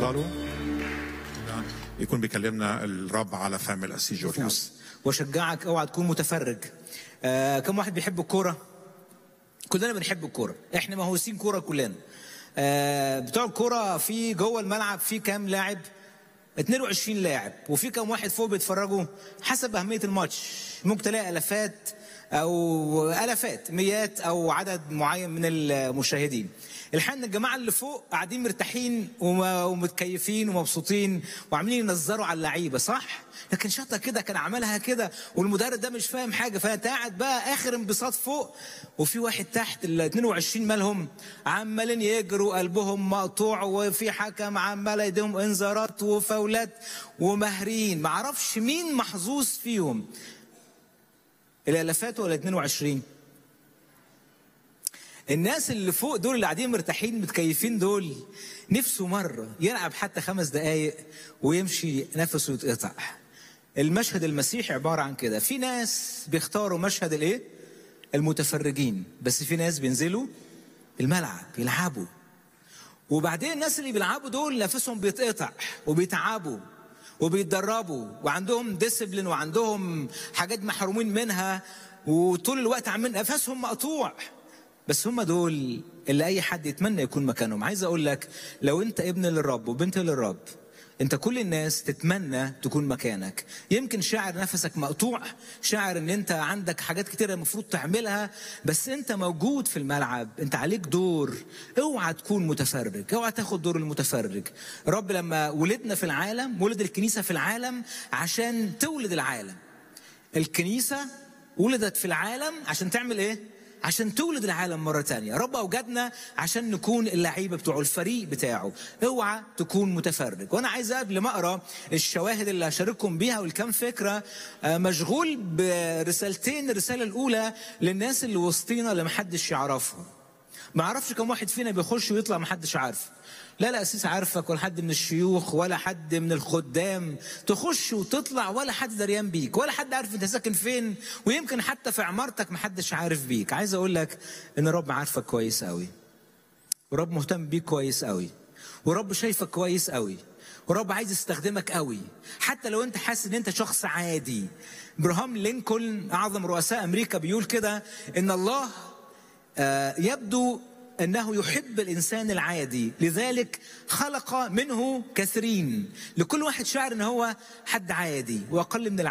اتفضلوا يكون بيكلمنا الرب على فم الأسي جوريوس نفوس واشجعك اوعى تكون متفرج آه كم واحد بيحب الكوره كلنا بنحب الكوره احنا مهووسين كوره كلنا آه بتوع الكوره في جوه الملعب في كام لاعب 22 لاعب وفي كام واحد فوق بيتفرجوا حسب اهميه الماتش ممكن تلاقي الافات او الافات مئات او عدد معين من المشاهدين الحقيقه ان الجماعه اللي فوق قاعدين مرتاحين وم- ومتكيفين ومبسوطين وعاملين ينظروا على اللعيبه صح لكن شطه كده كان عملها كده والمدرب ده مش فاهم حاجه فانت قاعد بقى اخر انبساط فوق وفي واحد تحت ال 22 مالهم عمالين يجروا قلبهم مقطوع وفي حكم عمال يديهم انذارات وفاولات ومهرين معرفش مين محظوظ فيهم الالافات ولا 22 الناس اللي فوق دول اللي قاعدين مرتاحين متكيفين دول نفسه مرة يلعب حتى خمس دقايق ويمشي نفسه يتقطع المشهد المسيحي عبارة عن كده في ناس بيختاروا مشهد الايه المتفرجين بس في ناس بينزلوا الملعب يلعبوا وبعدين الناس اللي بيلعبوا دول نفسهم بيتقطع وبيتعبوا وبيتدربوا وعندهم ديسبلين وعندهم حاجات محرومين منها وطول الوقت عاملين نفسهم مقطوع بس هم دول اللي اي حد يتمنى يكون مكانهم عايز اقول لك لو انت ابن للرب وبنت للرب انت كل الناس تتمنى تكون مكانك يمكن شاعر نفسك مقطوع شاعر ان انت عندك حاجات كتيرة المفروض تعملها بس انت موجود في الملعب انت عليك دور اوعى تكون متفرج اوعى تاخد دور المتفرج رب لما ولدنا في العالم ولد الكنيسة في العالم عشان تولد العالم الكنيسة ولدت في العالم عشان تعمل ايه عشان تولد العالم مرة تانية رب أوجدنا عشان نكون اللعيبة بتوعه الفريق بتاعه اوعى تكون متفرج وأنا عايز قبل ما أقرأ الشواهد اللي هشارككم بيها والكام فكرة آه، مشغول برسالتين الرسالة الأولى للناس اللي وسطينا اللي محدش يعرفهم ما اعرفش كم واحد فينا بيخش ويطلع ما حدش عارفه لا لا اسيس عارفك ولا حد من الشيوخ ولا حد من الخدام تخش وتطلع ولا حد دريان بيك ولا حد عارف انت ساكن فين ويمكن حتى في عمارتك ما حدش عارف بيك عايز اقول لك ان رب عارفك كويس قوي ورب مهتم بيك كويس قوي ورب شايفك كويس قوي ورب عايز يستخدمك قوي حتى لو انت حاسس ان انت شخص عادي ابراهام لينكولن اعظم رؤساء امريكا بيقول كده ان الله آه، يبدو انه يحب الانسان العادي لذلك خلق منه كثيرين لكل واحد شاعر ان هو حد عادي واقل من العادي